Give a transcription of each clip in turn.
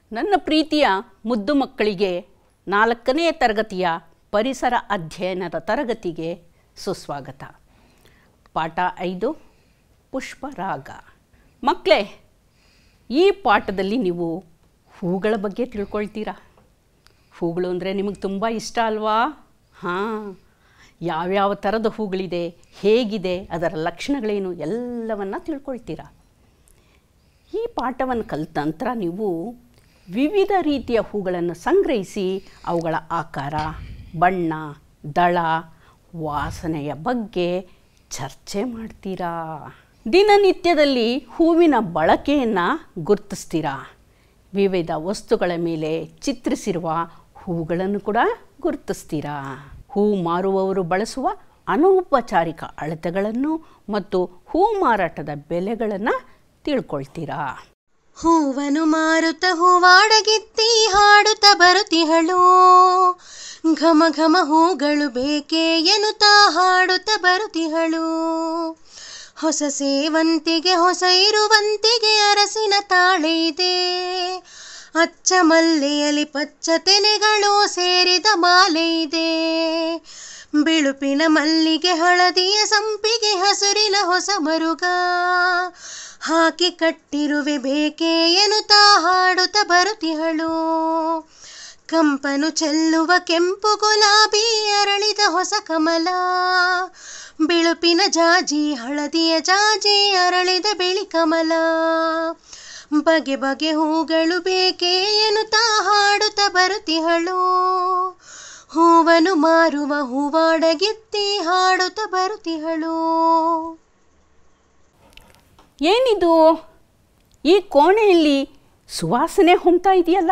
ನನ್ನ ಪ್ರೀತಿಯ ಮುದ್ದು ಮಕ್ಕಳಿಗೆ ನಾಲ್ಕನೇ ತರಗತಿಯ ಪರಿಸರ ಅಧ್ಯಯನದ ತರಗತಿಗೆ ಸುಸ್ವಾಗತ ಪಾಠ ಐದು ಪುಷ್ಪರಾಗ ಮಕ್ಕಳೇ ಈ ಪಾಠದಲ್ಲಿ ನೀವು ಹೂಗಳ ಬಗ್ಗೆ ತಿಳ್ಕೊಳ್ತೀರಾ ಹೂಗಳು ಅಂದರೆ ನಿಮಗೆ ತುಂಬ ಇಷ್ಟ ಅಲ್ವಾ ಹಾಂ ಯಾವ್ಯಾವ ಥರದ ಹೂಗಳಿದೆ ಹೇಗಿದೆ ಅದರ ಲಕ್ಷಣಗಳೇನು ಎಲ್ಲವನ್ನು ತಿಳ್ಕೊಳ್ತೀರಾ ಈ ಪಾಠವನ್ನು ಕಲಿತ ನಂತರ ನೀವು ವಿವಿಧ ರೀತಿಯ ಹೂಗಳನ್ನು ಸಂಗ್ರಹಿಸಿ ಅವುಗಳ ಆಕಾರ ಬಣ್ಣ ದಳ ವಾಸನೆಯ ಬಗ್ಗೆ ಚರ್ಚೆ ಮಾಡ್ತೀರಾ ದಿನನಿತ್ಯದಲ್ಲಿ ಹೂವಿನ ಬಳಕೆಯನ್ನು ಗುರುತಿಸ್ತೀರಾ ವಿವಿಧ ವಸ್ತುಗಳ ಮೇಲೆ ಚಿತ್ರಿಸಿರುವ ಹೂಗಳನ್ನು ಕೂಡ ಗುರುತಿಸ್ತೀರಾ ಹೂ ಮಾರುವವರು ಬಳಸುವ ಅನೌಪಚಾರಿಕ ಅಳತೆಗಳನ್ನು ಮತ್ತು ಹೂ ಮಾರಾಟದ ಬೆಲೆಗಳನ್ನು ತಿಳ್ಕೊಳ್ತೀರಾ ಹೂವನು ಮಾರುತ್ತ ಹೂವಾಡಗಿತ್ತಿ ಹಾಡುತ್ತ ಬರುತ್ತಿಹಳು ಘಮ ಘಮ ಹೂಗಳು ಬೇಕೇ ಎನ್ನುತ್ತಾ ಹಾಡುತ್ತ ಬರುತ್ತಿಹಳು ಹೊಸ ಸೇವಂತಿಗೆ ಹೊಸ ಇರುವಂತಿಗೆ ಅರಸಿನ ತಾಳೆ ಇದೆ ಅಚ್ಚ ಮಲ್ಲೆಯಲ್ಲಿ ಪಚ್ಚ ತೆನೆಗಳು ಸೇರಿದ ಮಾಲೆ ಇದೆ ಬಿಳುಪಿನ ಮಲ್ಲಿಗೆ ಹಳದಿಯ ಸಂಪಿಗೆ ಹಸುರಿನ ಹೊಸ ಮರುಗ ಹಾಕಿ ಕಟ್ಟಿರುವೆ ಬೇಕೆ ಎನ್ನುತ್ತಾ ಹಾಡುತ್ತ ಬರುತ್ತಿಹಳು ಕಂಪನು ಚೆಲ್ಲುವ ಕೆಂಪು ಗುಲಾಬಿ ಅರಳಿದ ಹೊಸ ಕಮಲ ಬಿಳುಪಿನ ಜಾಜಿ ಹಳದಿಯ ಜಾಜಿ ಅರಳಿದ ಬಿಳಿ ಕಮಲ ಬಗೆ ಬಗೆ ಹೂಗಳು ಬೇಕೆ ಎನ್ನುತ್ತಾ ಹಾಡುತ್ತ ಬರುತ್ತಿಹಳು ಹೂವನು ಮಾರುವ ಹೂವಾಡಗಿತ್ತಿ ಹಾಡುತ್ತ ಬರುತ್ತಿಹಳು ಏನಿದು ಈ ಕೋಣೆಯಲ್ಲಿ ಸುವಾಸನೆ ಹೊಮ್ತಾ ಇದೆಯಲ್ಲ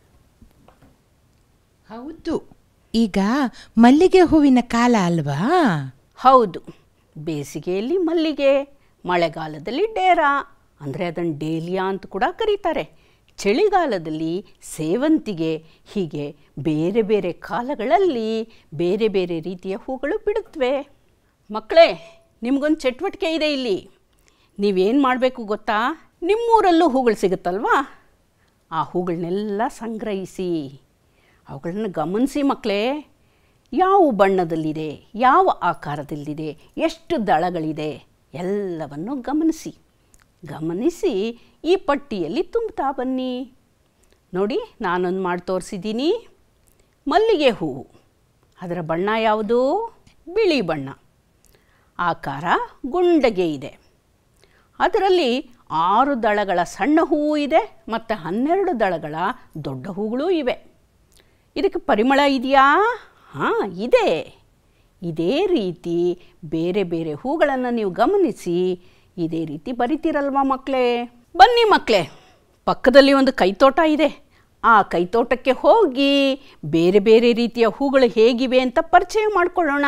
ಹೌದು ಈಗ ಮಲ್ಲಿಗೆ ಹೂವಿನ ಕಾಲ ಅಲ್ವಾ ಹೌದು ಬೇಸಿಗೆಯಲ್ಲಿ ಮಲ್ಲಿಗೆ ಮಳೆಗಾಲದಲ್ಲಿ ಡೇರಾ ಅಂದರೆ ಅದನ್ನು ಡೇಲಿಯಾ ಅಂತ ಕೂಡ ಕರೀತಾರೆ ಚಳಿಗಾಲದಲ್ಲಿ ಸೇವಂತಿಗೆ ಹೀಗೆ ಬೇರೆ ಬೇರೆ ಕಾಲಗಳಲ್ಲಿ ಬೇರೆ ಬೇರೆ ರೀತಿಯ ಹೂಗಳು ಬಿಡುತ್ತವೆ ಮಕ್ಕಳೇ ನಿಮಗೊಂದು ಚಟುವಟಿಕೆ ಇದೆ ಇಲ್ಲಿ ನೀವೇನು ಮಾಡಬೇಕು ಗೊತ್ತಾ ನಿಮ್ಮೂರಲ್ಲೂ ಹೂಗಳು ಸಿಗುತ್ತಲ್ವಾ ಆ ಹೂಗಳನ್ನೆಲ್ಲ ಸಂಗ್ರಹಿಸಿ ಅವುಗಳನ್ನ ಗಮನಿಸಿ ಮಕ್ಕಳೇ ಯಾವ ಬಣ್ಣದಲ್ಲಿದೆ ಯಾವ ಆಕಾರದಲ್ಲಿದೆ ಎಷ್ಟು ದಳಗಳಿದೆ ಎಲ್ಲವನ್ನು ಗಮನಿಸಿ ಗಮನಿಸಿ ಈ ಪಟ್ಟಿಯಲ್ಲಿ ತುಂಬ್ತಾ ಬನ್ನಿ ನೋಡಿ ನಾನೊಂದು ಮಾಡಿ ತೋರಿಸಿದ್ದೀನಿ ಮಲ್ಲಿಗೆ ಹೂವು ಅದರ ಬಣ್ಣ ಯಾವುದು ಬಿಳಿ ಬಣ್ಣ ಆಕಾರ ಗುಂಡಗೆ ಇದೆ ಅದರಲ್ಲಿ ಆರು ದಳಗಳ ಸಣ್ಣ ಹೂವು ಇದೆ ಮತ್ತು ಹನ್ನೆರಡು ದಳಗಳ ದೊಡ್ಡ ಹೂಗಳೂ ಇವೆ ಇದಕ್ಕೆ ಪರಿಮಳ ಇದೆಯಾ ಹಾಂ ಇದೆ ಇದೇ ರೀತಿ ಬೇರೆ ಬೇರೆ ಹೂಗಳನ್ನು ನೀವು ಗಮನಿಸಿ ಇದೇ ರೀತಿ ಬರಿತೀರಲ್ವಾ ಮಕ್ಕಳೇ ಬನ್ನಿ ಮಕ್ಕಳೇ ಪಕ್ಕದಲ್ಲಿ ಒಂದು ಕೈತೋಟ ಇದೆ ಆ ಕೈತೋಟಕ್ಕೆ ಹೋಗಿ ಬೇರೆ ಬೇರೆ ರೀತಿಯ ಹೂಗಳು ಹೇಗಿವೆ ಅಂತ ಪರಿಚಯ ಮಾಡಿಕೊಳ್ಳೋಣ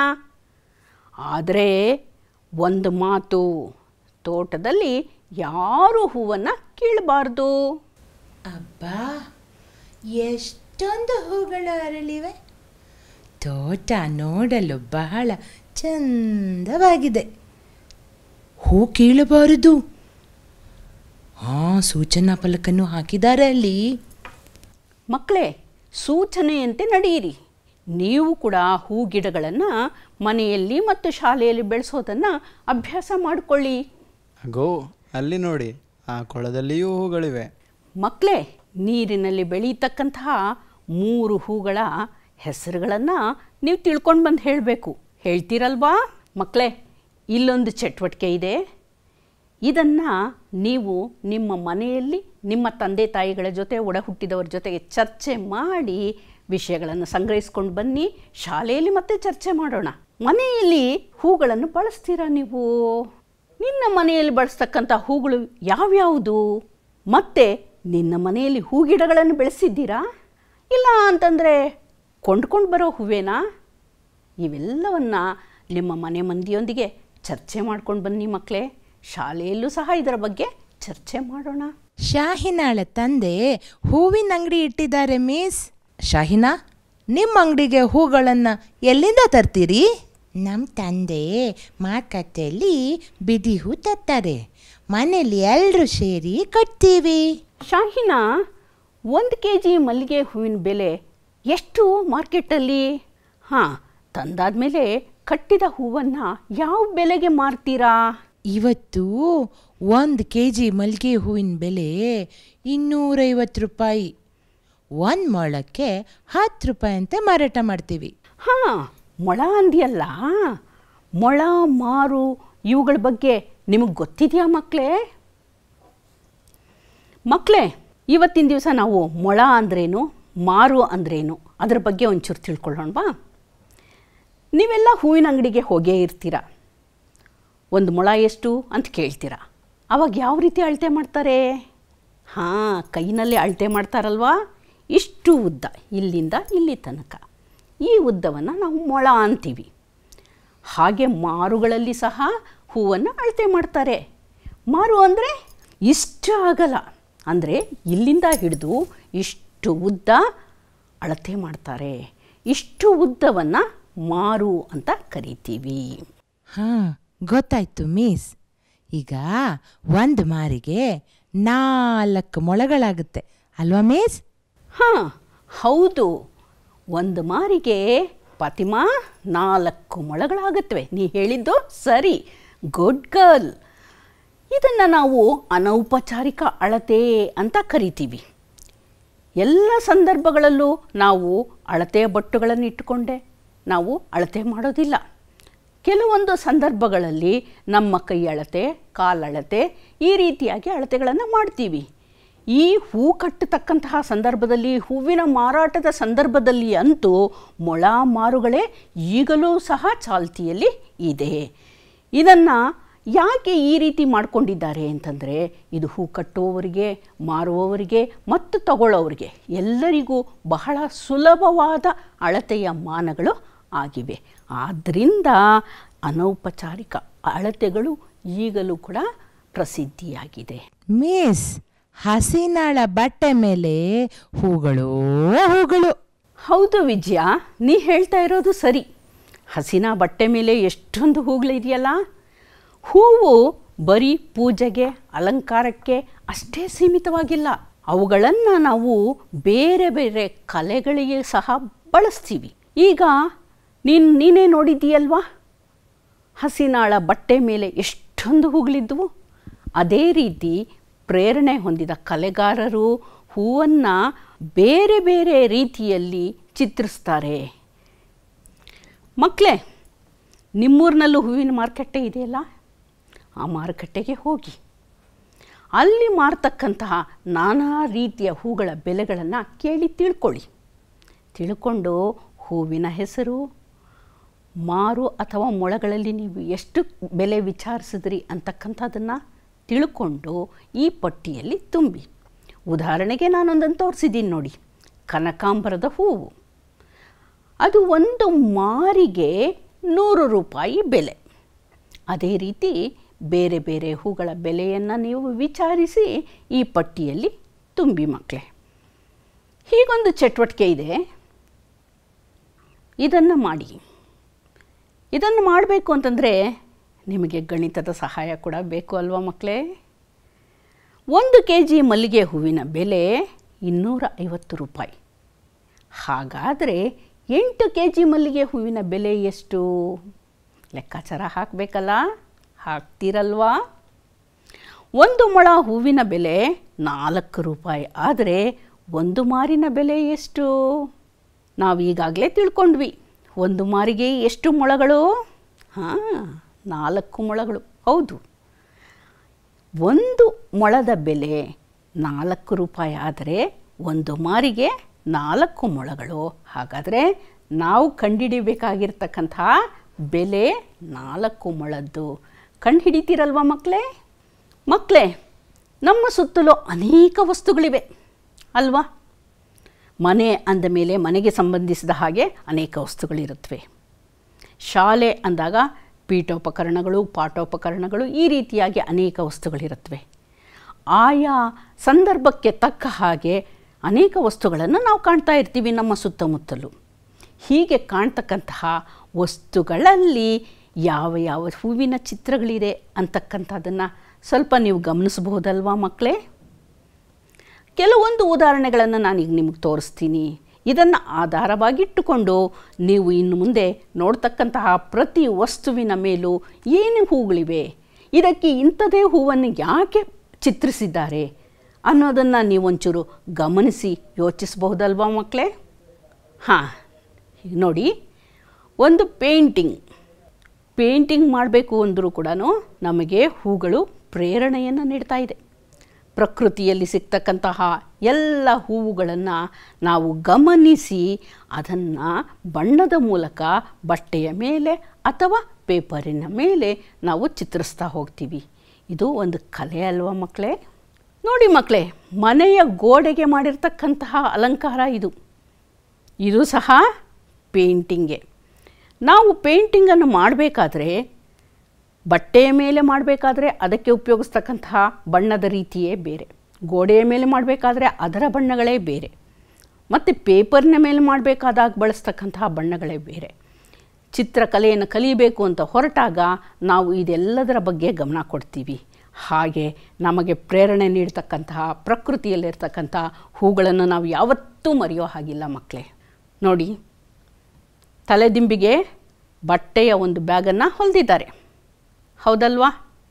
ಆದರೆ ಒಂದು ಮಾತು ತೋಟದಲ್ಲಿ ಯಾರೂ ಹೂವನ್ನು ಕೀಳಬಾರ್ದು ಅಬ್ಬಾ ಎಷ್ಟೊಂದು ಹೂಗಳು ಅರಳಿವೆ ತೋಟ ನೋಡಲು ಬಹಳ ಚಂದವಾಗಿದೆ ಹೂ ಕೀಳಬಾರದು ಹಾ ಸೂಚನಾ ಫಲಕನ್ನು ಹಾಕಿದ್ದಾರೆ ಅಲ್ಲಿ ಮಕ್ಕಳೇ ಸೂಚನೆಯಂತೆ ನಡೆಯಿರಿ ನೀವು ಕೂಡ ಹೂ ಗಿಡಗಳನ್ನು ಮನೆಯಲ್ಲಿ ಮತ್ತು ಶಾಲೆಯಲ್ಲಿ ಬೆಳೆಸೋದನ್ನು ಅಭ್ಯಾಸ ಮಾಡಿಕೊಳ್ಳಿ ಅಗೋ ಅಲ್ಲಿ ನೋಡಿ ಆ ಕೊಳದಲ್ಲಿಯೂ ಹೂಗಳಿವೆ ಮಕ್ಕಳೇ ನೀರಿನಲ್ಲಿ ಬೆಳೀತಕ್ಕಂತಹ ಮೂರು ಹೂಗಳ ಹೆಸರುಗಳನ್ನು ನೀವು ತಿಳ್ಕೊಂಡು ಬಂದು ಹೇಳಬೇಕು ಹೇಳ್ತೀರಲ್ವಾ ಮಕ್ಕಳೇ ಇಲ್ಲೊಂದು ಚಟುವಟಿಕೆ ಇದೆ ಇದನ್ನು ನೀವು ನಿಮ್ಮ ಮನೆಯಲ್ಲಿ ನಿಮ್ಮ ತಂದೆ ತಾಯಿಗಳ ಜೊತೆ ಒಡ ಹುಟ್ಟಿದವರ ಜೊತೆಗೆ ಚರ್ಚೆ ಮಾಡಿ ವಿಷಯಗಳನ್ನು ಸಂಗ್ರಹಿಸ್ಕೊಂಡು ಬನ್ನಿ ಶಾಲೆಯಲ್ಲಿ ಮತ್ತೆ ಚರ್ಚೆ ಮಾಡೋಣ ಮನೆಯಲ್ಲಿ ಹೂಗಳನ್ನು ಬಳಸ್ತೀರಾ ನೀವು ನಿನ್ನ ಮನೆಯಲ್ಲಿ ಬಳಸ್ತಕ್ಕಂಥ ಹೂಗಳು ಯಾವ್ಯಾವುದು ಮತ್ತು ನಿನ್ನ ಮನೆಯಲ್ಲಿ ಹೂಗಿಡಗಳನ್ನು ಬೆಳೆಸಿದ್ದೀರಾ ಇಲ್ಲ ಅಂತಂದರೆ ಕೊಂಡ್ಕೊಂಡು ಬರೋ ಹೂವೇನಾ ಇವೆಲ್ಲವನ್ನು ನಿಮ್ಮ ಮನೆ ಮಂದಿಯೊಂದಿಗೆ ಚರ್ಚೆ ಮಾಡ್ಕೊಂಡು ಬನ್ನಿ ಮಕ್ಕಳೇ ಶಾಲೆಯಲ್ಲೂ ಸಹ ಇದರ ಬಗ್ಗೆ ಚರ್ಚೆ ಮಾಡೋಣ ಶಾಹಿನಾಳ ತಂದೆ ಹೂವಿನ ಅಂಗಡಿ ಇಟ್ಟಿದ್ದಾರೆ ಮಿಸ್ ಶಾಹಿನಾ ನಿಮ್ಮ ಅಂಗಡಿಗೆ ಹೂಗಳನ್ನು ಎಲ್ಲಿಂದ ತರ್ತೀರಿ ನಮ್ಮ ತಂದೆ ಮಾರುಕಟ್ಟೆಯಲ್ಲಿ ಬಿಡಿ ಹೂ ತರ್ತಾರೆ ಮನೆಯಲ್ಲಿ ಎಲ್ಲರೂ ಸೇರಿ ಕಟ್ತೀವಿ ಶಾಹಿನಾ ಒಂದು ಕೆ ಜಿ ಮಲ್ಲಿಗೆ ಹೂವಿನ ಬೆಲೆ ಎಷ್ಟು ಮಾರ್ಕೆಟಲ್ಲಿ ಹಾಂ ತಂದಾದ್ಮೇಲೆ ಕಟ್ಟಿದ ಹೂವನ್ನು ಯಾವ ಬೆಲೆಗೆ ಮಾರ್ತೀರಾ ಇವತ್ತು ಒಂದು ಕೆ ಜಿ ಮಲ್ಲಿಗೆ ಹೂವಿನ ಬೆಲೆ ಇನ್ನೂರೈವತ್ತು ರೂಪಾಯಿ ಒಂದು ಮೊಳಕ್ಕೆ ಹತ್ತು ರೂಪಾಯಿ ಅಂತೆ ಮಾರಾಟ ಮಾಡ್ತೀವಿ ಹಾಂ ಮೊಳ ಅಂದಿಯಲ್ಲ ಮೊಳ ಮಾರು ಇವುಗಳ ಬಗ್ಗೆ ನಿಮಗೆ ಗೊತ್ತಿದೆಯಾ ಮಕ್ಕಳೇ ಮಕ್ಕಳೇ ಇವತ್ತಿನ ದಿವಸ ನಾವು ಮೊಳ ಅಂದ್ರೇನು ಮಾರು ಅಂದ್ರೇನು ಅದ್ರ ಬಗ್ಗೆ ಒಂಚೂರು ತಿಳ್ಕೊಳ್ಳೋಣವಾ ನೀವೆಲ್ಲ ಹೂವಿನ ಅಂಗಡಿಗೆ ಹೋಗೇ ಇರ್ತೀರ ಒಂದು ಮೊಳ ಎಷ್ಟು ಅಂತ ಕೇಳ್ತೀರ ಅವಾಗ ಯಾವ ರೀತಿ ಅಳತೆ ಮಾಡ್ತಾರೆ ಹಾಂ ಕೈನಲ್ಲೇ ಅಳತೆ ಮಾಡ್ತಾರಲ್ವಾ ಇಷ್ಟು ಉದ್ದ ಇಲ್ಲಿಂದ ಇಲ್ಲಿ ತನಕ ಈ ಉದ್ದವನ್ನು ನಾವು ಮೊಳ ಅಂತೀವಿ ಹಾಗೆ ಮಾರುಗಳಲ್ಲಿ ಸಹ ಹೂವನ್ನು ಅಳತೆ ಮಾಡ್ತಾರೆ ಮಾರು ಅಂದರೆ ಇಷ್ಟು ಆಗಲ್ಲ ಅಂದರೆ ಇಲ್ಲಿಂದ ಹಿಡಿದು ಇಷ್ಟು ಉದ್ದ ಅಳತೆ ಮಾಡ್ತಾರೆ ಇಷ್ಟು ಉದ್ದವನ್ನು ಮಾರು ಅಂತ ಕರಿತೀವಿ ಹಾಂ ಗೊತ್ತಾಯ್ತು ಮಿಸ್ ಈಗ ಒಂದು ಮಾರಿಗೆ ನಾಲ್ಕು ಮೊಳಗಳಾಗುತ್ತೆ ಅಲ್ವಾ ಮಿಸ್ ಹಾಂ ಹೌದು ಒಂದು ಮಾರಿಗೆ ಫಾತಿಮಾ ನಾಲ್ಕು ಮೊಳಗಳಾಗತ್ವೆ ನೀ ಹೇಳಿದ್ದು ಸರಿ ಗುಡ್ ಗರ್ಲ್ ಇದನ್ನು ನಾವು ಅನೌಪಚಾರಿಕ ಅಳತೆ ಅಂತ ಕರಿತೀವಿ ಎಲ್ಲ ಸಂದರ್ಭಗಳಲ್ಲೂ ನಾವು ಅಳತೆ ಬಟ್ಟುಗಳನ್ನು ಇಟ್ಟುಕೊಂಡೆ ನಾವು ಅಳತೆ ಮಾಡೋದಿಲ್ಲ ಕೆಲವೊಂದು ಸಂದರ್ಭಗಳಲ್ಲಿ ನಮ್ಮ ಕೈ ಅಳತೆ ಕಾಲಳತೆ ಈ ರೀತಿಯಾಗಿ ಅಳತೆಗಳನ್ನು ಮಾಡ್ತೀವಿ ಈ ಹೂ ಕಟ್ಟತಕ್ಕಂತಹ ಸಂದರ್ಭದಲ್ಲಿ ಹೂವಿನ ಮಾರಾಟದ ಸಂದರ್ಭದಲ್ಲಿ ಅಂತೂ ಮೊಳ ಮಾರುಗಳೇ ಈಗಲೂ ಸಹ ಚಾಲ್ತಿಯಲ್ಲಿ ಇದೆ ಇದನ್ನು ಯಾಕೆ ಈ ರೀತಿ ಮಾಡಿಕೊಂಡಿದ್ದಾರೆ ಅಂತಂದರೆ ಇದು ಹೂ ಕಟ್ಟುವವರಿಗೆ ಮಾರುವವರಿಗೆ ಮತ್ತು ತಗೊಳ್ಳೋವರಿಗೆ ಎಲ್ಲರಿಗೂ ಬಹಳ ಸುಲಭವಾದ ಅಳತೆಯ ಮಾನಗಳು ಆಗಿವೆ ಆದ್ದರಿಂದ ಅನೌಪಚಾರಿಕ ಅಳತೆಗಳು ಈಗಲೂ ಕೂಡ ಪ್ರಸಿದ್ಧಿಯಾಗಿದೆ ಮಿಸ್ ಹಸಿನಾಳ ಬಟ್ಟೆ ಮೇಲೆ ಹೂಗಳು ಹೂಗಳು ಹೌದು ವಿಜಯ ನೀ ಹೇಳ್ತಾ ಇರೋದು ಸರಿ ಹಸಿನ ಬಟ್ಟೆ ಮೇಲೆ ಎಷ್ಟೊಂದು ಹೂಗಳಿದೆಯಲ್ಲ ಹೂವು ಬರೀ ಪೂಜೆಗೆ ಅಲಂಕಾರಕ್ಕೆ ಅಷ್ಟೇ ಸೀಮಿತವಾಗಿಲ್ಲ ಅವುಗಳನ್ನು ನಾವು ಬೇರೆ ಬೇರೆ ಕಲೆಗಳಿಗೆ ಸಹ ಬಳಸ್ತೀವಿ ಈಗ ನೀನು ನೀನೇ ನೋಡಿದ್ದೀಯಲ್ವಾ ಹಸಿನಾಳ ಬಟ್ಟೆ ಮೇಲೆ ಎಷ್ಟೊಂದು ಹೂಗಳಿದ್ವು ಅದೇ ರೀತಿ ಪ್ರೇರಣೆ ಹೊಂದಿದ ಕಲೆಗಾರರು ಹೂವನ್ನು ಬೇರೆ ಬೇರೆ ರೀತಿಯಲ್ಲಿ ಚಿತ್ರಿಸ್ತಾರೆ ಮಕ್ಕಳೇ ನಿಮ್ಮೂರಿನಲ್ಲೂ ಹೂವಿನ ಮಾರುಕಟ್ಟೆ ಇದೆಯಲ್ಲ ಆ ಮಾರುಕಟ್ಟೆಗೆ ಹೋಗಿ ಅಲ್ಲಿ ಮಾರ್ತಕ್ಕಂತಹ ನಾನಾ ರೀತಿಯ ಹೂಗಳ ಬೆಲೆಗಳನ್ನು ಕೇಳಿ ತಿಳ್ಕೊಳ್ಳಿ ತಿಳ್ಕೊಂಡು ಹೂವಿನ ಹೆಸರು ಮಾರು ಅಥವಾ ಮೊಳಗಳಲ್ಲಿ ನೀವು ಎಷ್ಟು ಬೆಲೆ ವಿಚಾರಿಸಿದ್ರಿ ಅಂತಕ್ಕಂಥದ್ದನ್ನು ತಿಳ್ಕೊಂಡು ಈ ಪಟ್ಟಿಯಲ್ಲಿ ತುಂಬಿ ಉದಾಹರಣೆಗೆ ನಾನೊಂದನ್ನು ತೋರಿಸಿದ್ದೀನಿ ನೋಡಿ ಕನಕಾಂಬರದ ಹೂವು ಅದು ಒಂದು ಮಾರಿಗೆ ನೂರು ರೂಪಾಯಿ ಬೆಲೆ ಅದೇ ರೀತಿ ಬೇರೆ ಬೇರೆ ಹೂಗಳ ಬೆಲೆಯನ್ನು ನೀವು ವಿಚಾರಿಸಿ ಈ ಪಟ್ಟಿಯಲ್ಲಿ ತುಂಬಿ ಮಕ್ಕಳೇ ಹೀಗೊಂದು ಚಟುವಟಿಕೆ ಇದೆ ಇದನ್ನು ಮಾಡಿ ಇದನ್ನು ಮಾಡಬೇಕು ಅಂತಂದರೆ ನಿಮಗೆ ಗಣಿತದ ಸಹಾಯ ಕೂಡ ಬೇಕು ಅಲ್ವಾ ಮಕ್ಕಳೇ ಒಂದು ಕೆ ಜಿ ಮಲ್ಲಿಗೆ ಹೂವಿನ ಬೆಲೆ ಇನ್ನೂರ ಐವತ್ತು ರೂಪಾಯಿ ಹಾಗಾದರೆ ಎಂಟು ಕೆ ಜಿ ಮಲ್ಲಿಗೆ ಹೂವಿನ ಬೆಲೆ ಎಷ್ಟು ಲೆಕ್ಕಾಚಾರ ಹಾಕಬೇಕಲ್ಲ ಹಾಕ್ತೀರಲ್ವಾ ಒಂದು ಮೊಳ ಹೂವಿನ ಬೆಲೆ ನಾಲ್ಕು ರೂಪಾಯಿ ಆದರೆ ಒಂದು ಮಾರಿನ ಬೆಲೆ ಎಷ್ಟು ನಾವು ಈಗಾಗಲೇ ತಿಳ್ಕೊಂಡ್ವಿ ಒಂದು ಮಾರಿಗೆ ಎಷ್ಟು ಮೊಳಗಳು ಹಾಂ ನಾಲ್ಕು ಮೊಳಗಳು ಹೌದು ಒಂದು ಮೊಳದ ಬೆಲೆ ನಾಲ್ಕು ರೂಪಾಯಿ ಆದರೆ ಒಂದು ಮಾರಿಗೆ ನಾಲ್ಕು ಮೊಳಗಳು ಹಾಗಾದರೆ ನಾವು ಕಂಡುಹಿಡಿಬೇಕಾಗಿರ್ತಕ್ಕಂಥ ಬೆಲೆ ನಾಲ್ಕು ಮೊಳದ್ದು ಕಂಡುಹಿಡಿತೀರಲ್ವ ಮಕ್ಕಳೇ ಮಕ್ಕಳೇ ನಮ್ಮ ಸುತ್ತಲೂ ಅನೇಕ ವಸ್ತುಗಳಿವೆ ಅಲ್ವಾ ಮನೆ ಅಂದ ಮೇಲೆ ಮನೆಗೆ ಸಂಬಂಧಿಸಿದ ಹಾಗೆ ಅನೇಕ ವಸ್ತುಗಳಿರುತ್ತವೆ ಶಾಲೆ ಅಂದಾಗ ಪೀಠೋಪಕರಣಗಳು ಪಾಠೋಪಕರಣಗಳು ಈ ರೀತಿಯಾಗಿ ಅನೇಕ ವಸ್ತುಗಳಿರುತ್ತವೆ ಆಯಾ ಸಂದರ್ಭಕ್ಕೆ ತಕ್ಕ ಹಾಗೆ ಅನೇಕ ವಸ್ತುಗಳನ್ನು ನಾವು ಕಾಣ್ತಾ ಇರ್ತೀವಿ ನಮ್ಮ ಸುತ್ತಮುತ್ತಲು ಹೀಗೆ ಕಾಣ್ತಕ್ಕಂತಹ ವಸ್ತುಗಳಲ್ಲಿ ಯಾವ ಯಾವ ಹೂವಿನ ಚಿತ್ರಗಳಿದೆ ಅಂತಕ್ಕಂಥದ್ದನ್ನು ಸ್ವಲ್ಪ ನೀವು ಗಮನಿಸಬಹುದಲ್ವಾ ಮಕ್ಕಳೇ ಕೆಲವೊಂದು ಉದಾಹರಣೆಗಳನ್ನು ನಾನೀಗ ನಿಮಗೆ ತೋರಿಸ್ತೀನಿ ಇದನ್ನು ಆಧಾರವಾಗಿಟ್ಟುಕೊಂಡು ನೀವು ಇನ್ನು ಮುಂದೆ ನೋಡ್ತಕ್ಕಂತಹ ಪ್ರತಿ ವಸ್ತುವಿನ ಮೇಲೂ ಏನು ಹೂಗಳಿವೆ ಇದಕ್ಕೆ ಇಂಥದೇ ಹೂವನ್ನು ಯಾಕೆ ಚಿತ್ರಿಸಿದ್ದಾರೆ ಅನ್ನೋದನ್ನು ನೀವೊಂಚೂರು ಗಮನಿಸಿ ಯೋಚಿಸಬಹುದಲ್ವಾ ಮಕ್ಕಳೇ ಹಾಂ ನೋಡಿ ಒಂದು ಪೇಂಟಿಂಗ್ ಪೇಂಟಿಂಗ್ ಮಾಡಬೇಕು ಅಂದರೂ ಕೂಡ ನಮಗೆ ಹೂಗಳು ಪ್ರೇರಣೆಯನ್ನು ನೀಡ್ತಾ ಇದೆ ಪ್ರಕೃತಿಯಲ್ಲಿ ಸಿಗ್ತಕ್ಕಂತಹ ಎಲ್ಲ ಹೂವುಗಳನ್ನು ನಾವು ಗಮನಿಸಿ ಅದನ್ನು ಬಣ್ಣದ ಮೂಲಕ ಬಟ್ಟೆಯ ಮೇಲೆ ಅಥವಾ ಪೇಪರಿನ ಮೇಲೆ ನಾವು ಚಿತ್ರಿಸ್ತಾ ಹೋಗ್ತೀವಿ ಇದು ಒಂದು ಕಲೆ ಅಲ್ವಾ ಮಕ್ಕಳೇ ನೋಡಿ ಮಕ್ಕಳೇ ಮನೆಯ ಗೋಡೆಗೆ ಮಾಡಿರ್ತಕ್ಕಂತಹ ಅಲಂಕಾರ ಇದು ಇದು ಸಹ ಪೇಂಟಿಂಗೆ ನಾವು ಪೇಂಟಿಂಗನ್ನು ಮಾಡಬೇಕಾದ್ರೆ ಬಟ್ಟೆಯ ಮೇಲೆ ಮಾಡಬೇಕಾದ್ರೆ ಅದಕ್ಕೆ ಉಪಯೋಗಿಸ್ತಕ್ಕಂತಹ ಬಣ್ಣದ ರೀತಿಯೇ ಬೇರೆ ಗೋಡೆಯ ಮೇಲೆ ಮಾಡಬೇಕಾದ್ರೆ ಅದರ ಬಣ್ಣಗಳೇ ಬೇರೆ ಮತ್ತು ಪೇಪರ್ನ ಮೇಲೆ ಮಾಡಬೇಕಾದಾಗ ಬಳಸ್ತಕ್ಕಂತಹ ಬಣ್ಣಗಳೇ ಬೇರೆ ಚಿತ್ರಕಲೆಯನ್ನು ಕಲಿಬೇಕು ಅಂತ ಹೊರಟಾಗ ನಾವು ಇದೆಲ್ಲದರ ಬಗ್ಗೆ ಗಮನ ಕೊಡ್ತೀವಿ ಹಾಗೆ ನಮಗೆ ಪ್ರೇರಣೆ ನೀಡ್ತಕ್ಕಂತಹ ಪ್ರಕೃತಿಯಲ್ಲಿರ್ತಕ್ಕಂತಹ ಹೂಗಳನ್ನು ನಾವು ಯಾವತ್ತೂ ಮರೆಯೋ ಹಾಗಿಲ್ಲ ಮಕ್ಕಳೇ ನೋಡಿ ತಲೆದಿಂಬಿಗೆ ಬಟ್ಟೆಯ ಒಂದು ಬ್ಯಾಗನ್ನು ಹೊಲಿದಿದ್ದಾರೆ ಹೌದಲ್ವಾ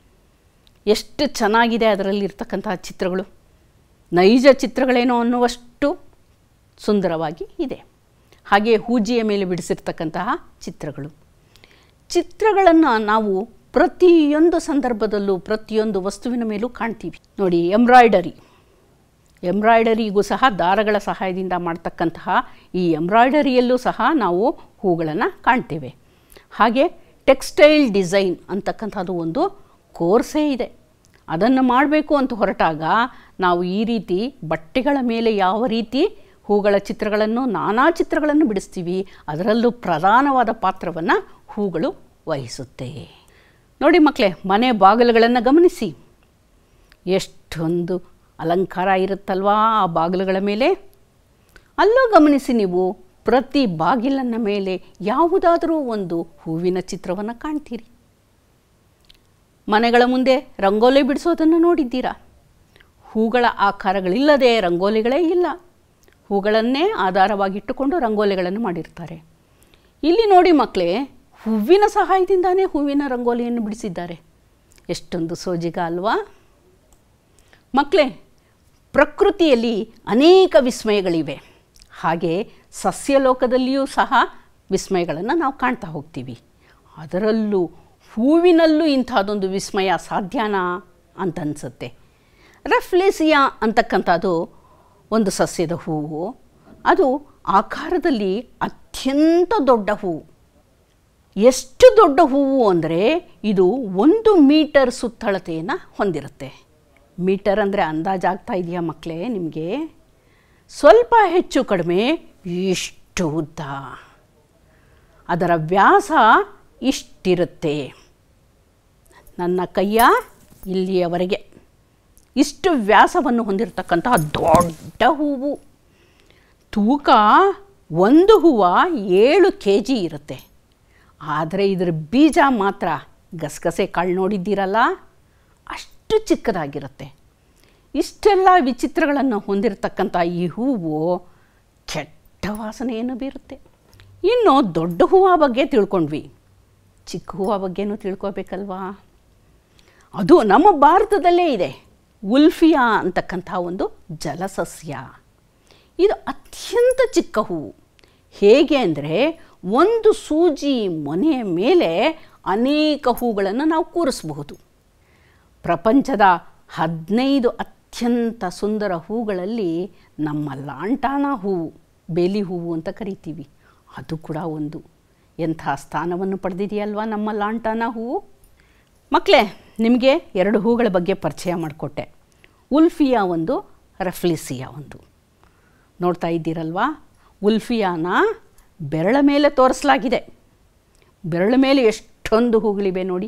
ಎಷ್ಟು ಚೆನ್ನಾಗಿದೆ ಅದರಲ್ಲಿ ಇರ್ತಕ್ಕಂತಹ ಚಿತ್ರಗಳು ನೈಜ ಚಿತ್ರಗಳೇನೋ ಅನ್ನುವಷ್ಟು ಸುಂದರವಾಗಿ ಇದೆ ಹಾಗೆ ಹೂಜಿಯ ಮೇಲೆ ಬಿಡಿಸಿರ್ತಕ್ಕಂತಹ ಚಿತ್ರಗಳು ಚಿತ್ರಗಳನ್ನು ನಾವು ಪ್ರತಿಯೊಂದು ಸಂದರ್ಭದಲ್ಲೂ ಪ್ರತಿಯೊಂದು ವಸ್ತುವಿನ ಮೇಲೂ ಕಾಣ್ತೀವಿ ನೋಡಿ ಎಂಬ್ರಾಯ್ಡರಿ ಎಂಬ್ರಾಯ್ಡರಿಗೂ ಸಹ ದಾರಗಳ ಸಹಾಯದಿಂದ ಮಾಡ್ತಕ್ಕಂತಹ ಈ ಎಂಬ್ರಾಯ್ಡರಿಯಲ್ಲೂ ಸಹ ನಾವು ಹೂಗಳನ್ನು ಕಾಣ್ತೇವೆ ಹಾಗೆ ಟೆಕ್ಸ್ಟೈಲ್ ಡಿಸೈನ್ ಅಂತಕ್ಕಂಥದ್ದು ಒಂದು ಕೋರ್ಸೇ ಇದೆ ಅದನ್ನು ಮಾಡಬೇಕು ಅಂತ ಹೊರಟಾಗ ನಾವು ಈ ರೀತಿ ಬಟ್ಟೆಗಳ ಮೇಲೆ ಯಾವ ರೀತಿ ಹೂಗಳ ಚಿತ್ರಗಳನ್ನು ನಾನಾ ಚಿತ್ರಗಳನ್ನು ಬಿಡಿಸ್ತೀವಿ ಅದರಲ್ಲೂ ಪ್ರಧಾನವಾದ ಪಾತ್ರವನ್ನು ಹೂಗಳು ವಹಿಸುತ್ತೆ ನೋಡಿ ಮಕ್ಕಳೇ ಮನೆ ಬಾಗಿಲುಗಳನ್ನು ಗಮನಿಸಿ ಎಷ್ಟೊಂದು ಅಲಂಕಾರ ಇರುತ್ತಲ್ವಾ ಆ ಬಾಗಿಲುಗಳ ಮೇಲೆ ಅಲ್ಲೂ ಗಮನಿಸಿ ನೀವು ಪ್ರತಿ ಬಾಗಿಲನ್ನ ಮೇಲೆ ಯಾವುದಾದರೂ ಒಂದು ಹೂವಿನ ಚಿತ್ರವನ್ನು ಕಾಣ್ತೀರಿ ಮನೆಗಳ ಮುಂದೆ ರಂಗೋಲಿ ಬಿಡಿಸೋದನ್ನು ನೋಡಿದ್ದೀರಾ ಹೂಗಳ ಆಕಾರಗಳಿಲ್ಲದೆ ರಂಗೋಲಿಗಳೇ ಇಲ್ಲ ಹೂಗಳನ್ನೇ ಆಧಾರವಾಗಿಟ್ಟುಕೊಂಡು ರಂಗೋಲಿಗಳನ್ನು ಮಾಡಿರ್ತಾರೆ ಇಲ್ಲಿ ನೋಡಿ ಮಕ್ಕಳೇ ಹೂವಿನ ಸಹಾಯದಿಂದಾನೇ ಹೂವಿನ ರಂಗೋಲಿಯನ್ನು ಬಿಡಿಸಿದ್ದಾರೆ ಎಷ್ಟೊಂದು ಸೋಜಿಗ ಅಲ್ವಾ ಮಕ್ಕಳೇ ಪ್ರಕೃತಿಯಲ್ಲಿ ಅನೇಕ ವಿಸ್ಮಯಗಳಿವೆ ಹಾಗೆ ಸಸ್ಯಲೋಕದಲ್ಲಿಯೂ ಸಹ ವಿಸ್ಮಯಗಳನ್ನು ನಾವು ಕಾಣ್ತಾ ಹೋಗ್ತೀವಿ ಅದರಲ್ಲೂ ಹೂವಿನಲ್ಲೂ ಇಂಥದ್ದೊಂದು ವಿಸ್ಮಯ ಸಾಧ್ಯನಾ ಅಂತ ಅನಿಸುತ್ತೆ ರಫ್ಲೇಸಿಯಾ ಅಂತಕ್ಕಂಥದ್ದು ಒಂದು ಸಸ್ಯದ ಹೂವು ಅದು ಆಕಾರದಲ್ಲಿ ಅತ್ಯಂತ ದೊಡ್ಡ ಹೂವು ಎಷ್ಟು ದೊಡ್ಡ ಹೂವು ಅಂದರೆ ಇದು ಒಂದು ಮೀಟರ್ ಸುತ್ತಳತೆಯನ್ನು ಹೊಂದಿರುತ್ತೆ ಮೀಟರ್ ಅಂದರೆ ಅಂದಾಜಾಗ್ತಾ ಇದೆಯಾ ಮಕ್ಕಳೇ ನಿಮಗೆ ಸ್ವಲ್ಪ ಹೆಚ್ಚು ಕಡಿಮೆ ಇಷ್ಟು ಉದ್ದ ಅದರ ವ್ಯಾಸ ಇಷ್ಟಿರುತ್ತೆ ನನ್ನ ಕೈಯ ಇಲ್ಲಿಯವರೆಗೆ ಇಷ್ಟು ವ್ಯಾಸವನ್ನು ಹೊಂದಿರತಕ್ಕಂತಹ ದೊಡ್ಡ ಹೂವು ತೂಕ ಒಂದು ಹೂವು ಏಳು ಕೆ ಜಿ ಇರುತ್ತೆ ಆದರೆ ಇದರ ಬೀಜ ಮಾತ್ರ ಗಸಗಸೆ ಕಾಳು ನೋಡಿದ್ದೀರಲ್ಲ ಅಷ್ಟು ಚಿಕ್ಕದಾಗಿರುತ್ತೆ ಇಷ್ಟೆಲ್ಲ ವಿಚಿತ್ರಗಳನ್ನು ಹೊಂದಿರತಕ್ಕಂಥ ಈ ಹೂವು ಕೆಟ್ಟ ವಾಸನೆಯನ್ನು ಬೀರುತ್ತೆ ಇನ್ನು ದೊಡ್ಡ ಹೂವ ಬಗ್ಗೆ ತಿಳ್ಕೊಂಡ್ವಿ ಚಿಕ್ಕ ಹೂವ ಬಗ್ಗೆನೂ ತಿಳ್ಕೊಬೇಕಲ್ವಾ ಅದು ನಮ್ಮ ಭಾರತದಲ್ಲೇ ಇದೆ ಉಲ್ಫಿಯಾ ಅಂತಕ್ಕಂಥ ಒಂದು ಜಲಸಸ್ಯ ಇದು ಅತ್ಯಂತ ಚಿಕ್ಕ ಹೂವು ಹೇಗೆ ಅಂದರೆ ಒಂದು ಸೂಜಿ ಮೊನೆಯ ಮೇಲೆ ಅನೇಕ ಹೂಗಳನ್ನು ನಾವು ಕೂರಿಸಬಹುದು ಪ್ರಪಂಚದ ಹದಿನೈದು ಅತ್ಯಂತ ಸುಂದರ ಹೂಗಳಲ್ಲಿ ನಮ್ಮ ಲಾಂಟಾನ ಹೂವು ಬೇಲಿ ಹೂವು ಅಂತ ಕರಿತೀವಿ ಅದು ಕೂಡ ಒಂದು ಎಂಥ ಸ್ಥಾನವನ್ನು ಪಡೆದಿದೆಯಲ್ವಾ ನಮ್ಮ ಲಾಂಟಾನ ಹೂವು ಮಕ್ಕಳೇ ನಿಮಗೆ ಎರಡು ಹೂಗಳ ಬಗ್ಗೆ ಪರಿಚಯ ಮಾಡಿಕೊಟ್ಟೆ ಉಲ್ಫಿಯಾ ಒಂದು ರಫ್ಲಿಸಿಯಾ ಒಂದು ನೋಡ್ತಾ ಇದ್ದೀರಲ್ವಾ ಉಲ್ಫಿಯಾನ ಬೆರಳ ಮೇಲೆ ತೋರಿಸಲಾಗಿದೆ ಬೆರಳ ಮೇಲೆ ಎಷ್ಟೊಂದು ಹೂಗಳಿವೆ ನೋಡಿ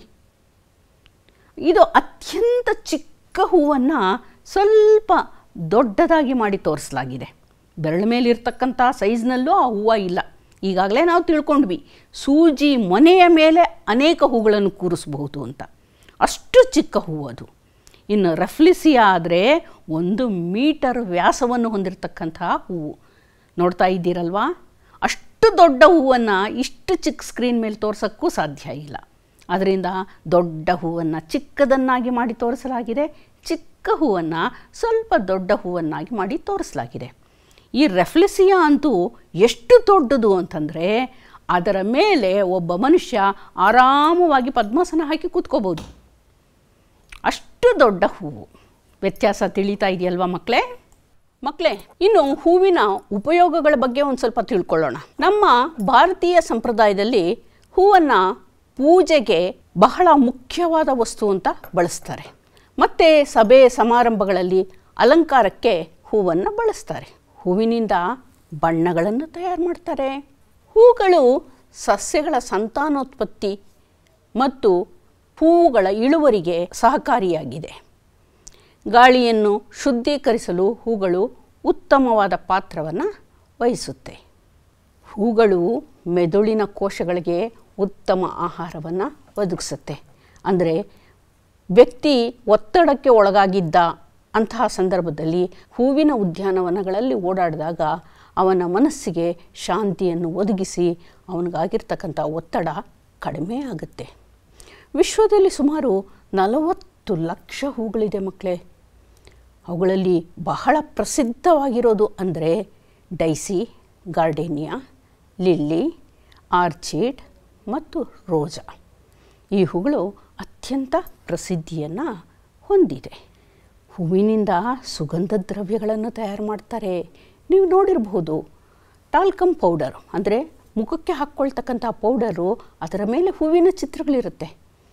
ಇದು ಅತ್ಯಂತ ಚಿಕ್ಕ ಹೂವನ್ನು ಸ್ವಲ್ಪ ದೊಡ್ಡದಾಗಿ ಮಾಡಿ ತೋರಿಸಲಾಗಿದೆ ಬೆರಳ ಮೇಲೆ ಇರ್ತಕ್ಕಂಥ ಸೈಜ್ನಲ್ಲೂ ಆ ಹೂವು ಇಲ್ಲ ಈಗಾಗಲೇ ನಾವು ತಿಳ್ಕೊಂಡ್ವಿ ಸೂಜಿ ಮೊನೆಯ ಮೇಲೆ ಅನೇಕ ಹೂಗಳನ್ನು ಕೂರಿಸಬಹುದು ಅಂತ ಅಷ್ಟು ಚಿಕ್ಕ ಹೂವು ಅದು ಇನ್ನು ರೆಫ್ಲಿಸಿಯಾ ಆದರೆ ಒಂದು ಮೀಟರ್ ವ್ಯಾಸವನ್ನು ಹೊಂದಿರತಕ್ಕಂತಹ ಹೂವು ನೋಡ್ತಾ ಇದ್ದೀರಲ್ವಾ ಅಷ್ಟು ದೊಡ್ಡ ಹೂವನ್ನು ಇಷ್ಟು ಚಿಕ್ಕ ಸ್ಕ್ರೀನ್ ಮೇಲೆ ತೋರ್ಸೋಕ್ಕೂ ಸಾಧ್ಯ ಇಲ್ಲ ಅದರಿಂದ ದೊಡ್ಡ ಹೂವನ್ನು ಚಿಕ್ಕದನ್ನಾಗಿ ಮಾಡಿ ತೋರಿಸಲಾಗಿದೆ ಚಿಕ್ಕ ಹೂವನ್ನು ಸ್ವಲ್ಪ ದೊಡ್ಡ ಹೂವನ್ನಾಗಿ ಮಾಡಿ ತೋರಿಸಲಾಗಿದೆ ಈ ರೆಫ್ಲಿಸಿಯಾ ಅಂತೂ ಎಷ್ಟು ದೊಡ್ಡದು ಅಂತಂದರೆ ಅದರ ಮೇಲೆ ಒಬ್ಬ ಮನುಷ್ಯ ಆರಾಮವಾಗಿ ಪದ್ಮಾಸನ ಹಾಕಿ ಕೂತ್ಕೋಬೋದು ಅಷ್ಟು ದೊಡ್ಡ ಹೂವು ವ್ಯತ್ಯಾಸ ತಿಳಿತಾ ಇದೆಯಲ್ವಾ ಮಕ್ಕಳೇ ಮಕ್ಕಳೇ ಇನ್ನು ಹೂವಿನ ಉಪಯೋಗಗಳ ಬಗ್ಗೆ ಒಂದು ಸ್ವಲ್ಪ ತಿಳ್ಕೊಳ್ಳೋಣ ನಮ್ಮ ಭಾರತೀಯ ಸಂಪ್ರದಾಯದಲ್ಲಿ ಹೂವನ್ನು ಪೂಜೆಗೆ ಬಹಳ ಮುಖ್ಯವಾದ ವಸ್ತು ಅಂತ ಬಳಸ್ತಾರೆ ಮತ್ತು ಸಭೆ ಸಮಾರಂಭಗಳಲ್ಲಿ ಅಲಂಕಾರಕ್ಕೆ ಹೂವನ್ನು ಬಳಸ್ತಾರೆ ಹೂವಿನಿಂದ ಬಣ್ಣಗಳನ್ನು ತಯಾರು ಮಾಡ್ತಾರೆ ಹೂಗಳು ಸಸ್ಯಗಳ ಸಂತಾನೋತ್ಪತ್ತಿ ಮತ್ತು ಹೂವುಗಳ ಇಳುವರಿಗೆ ಸಹಕಾರಿಯಾಗಿದೆ ಗಾಳಿಯನ್ನು ಶುದ್ಧೀಕರಿಸಲು ಹೂಗಳು ಉತ್ತಮವಾದ ಪಾತ್ರವನ್ನು ವಹಿಸುತ್ತೆ ಹೂಗಳು ಮೆದುಳಿನ ಕೋಶಗಳಿಗೆ ಉತ್ತಮ ಆಹಾರವನ್ನು ಒದಗಿಸುತ್ತೆ ಅಂದರೆ ವ್ಯಕ್ತಿ ಒತ್ತಡಕ್ಕೆ ಒಳಗಾಗಿದ್ದ ಅಂತಹ ಸಂದರ್ಭದಲ್ಲಿ ಹೂವಿನ ಉದ್ಯಾನವನಗಳಲ್ಲಿ ಓಡಾಡಿದಾಗ ಅವನ ಮನಸ್ಸಿಗೆ ಶಾಂತಿಯನ್ನು ಒದಗಿಸಿ ಅವನಿಗಾಗಿರ್ತಕ್ಕಂಥ ಒತ್ತಡ ಕಡಿಮೆ ಆಗುತ್ತೆ ವಿಶ್ವದಲ್ಲಿ ಸುಮಾರು ನಲವತ್ತು ಲಕ್ಷ ಹೂಗಳಿದೆ ಮಕ್ಕಳೇ ಅವುಗಳಲ್ಲಿ ಬಹಳ ಪ್ರಸಿದ್ಧವಾಗಿರೋದು ಅಂದರೆ ಡೈಸಿ ಗಾರ್ಡೇನಿಯಾ ಲಿಲ್ಲಿ ಆರ್ಚಿಡ್ ಮತ್ತು ರೋಜಾ ಈ ಹೂಗಳು ಅತ್ಯಂತ ಪ್ರಸಿದ್ಧಿಯನ್ನು ಹೊಂದಿದೆ ಹೂವಿನಿಂದ ಸುಗಂಧ ದ್ರವ್ಯಗಳನ್ನು ತಯಾರು ಮಾಡ್ತಾರೆ ನೀವು ನೋಡಿರಬಹುದು ಟಾಲ್ಕಮ್ ಪೌಡರ್ ಅಂದರೆ ಮುಖಕ್ಕೆ ಹಾಕ್ಕೊಳ್ತಕ್ಕಂಥ ಪೌಡರು ಅದರ ಮೇಲೆ ಹೂವಿನ ಚಿತ್ರಗಳಿರುತ್ತೆ